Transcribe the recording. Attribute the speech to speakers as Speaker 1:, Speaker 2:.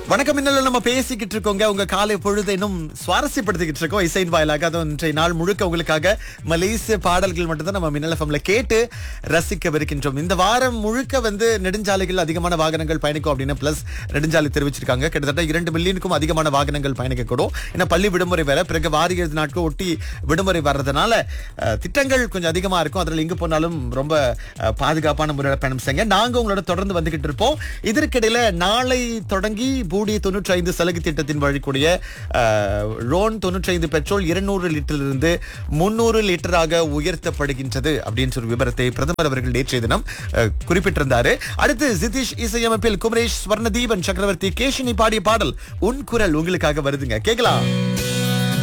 Speaker 1: வணக்கம் இன்னும் நம்ம பேசிக்கிட்டு இருக்கோங்க உங்க காலை பொழுது இன்னும் சுவாரஸ்யப்படுத்திக்கிட்டு இருக்கோம் இசையின் வாயிலாக அதுவும் இன்றைய நாள் முழுக்க உங்களுக்காக மலேசிய பாடல்கள் மட்டும்தான் நம்ம மின்னல் எஃப்எம்ல கேட்டு ரசிக்கவிருக்கின்றோம் இந்த வாரம் முழுக்க வந்து நெடுஞ்சாலைகள் அதிகமான வாகனங்கள் பயணிக்கும் அப்படின்னு பிளஸ் நெடுஞ்சாலை தெரிவிச்சிருக்காங்க கிட்டத்தட்ட இரண்டு மில்லியனுக்கும் அதிகமான வாகனங்கள் பயணிக்கக்கூடும் ஏன்னா பள்ளி விடுமுறை வேற பிறகு வாரிய நாட்கள் ஒட்டி விடுமுறை வர்றதுனால அஹ், திட்டங்கள் கொஞ்சம் அதிகமா இருக்கும் அதில் எங்க போனாலும் ரொம்ப அஹ், பாதுகாப்பான முறையில் பயணம் செய்யுங்க நாங்க உங்களோட தொடர்ந்து வந்துகிட்டு இருப்போம் இதற்கிடையில நாளை தொடங்கி பூடி தொண்ணூற்றி ஐந்து சலுகை திட்டத்தின் வழிக்கூடிய அஹ், ரோன் தொண்ணூற்றி ஐந்து பெட்ரோல் இருநூறு லிட்டரிலிருந்து முன்னூறு லிட்டராக உயர்த்தப்படுகின்றது அப்படின்னு சொல்லி விவரத்தை பிரதமர் அவர்கள் நேற்றைய தினம் அஹ், குறிப்பிட்டிருந்தாரு அடுத்து ஜிதீஷ் இசையமைப்பில் குமரேஷ் ஸ்வர்ணதீபன் சக்கரவர்த்தி கேஷினி பாடிய பாடல் உன் குரல் உங்களுக்காக வருதுங்க கேட்கலாம்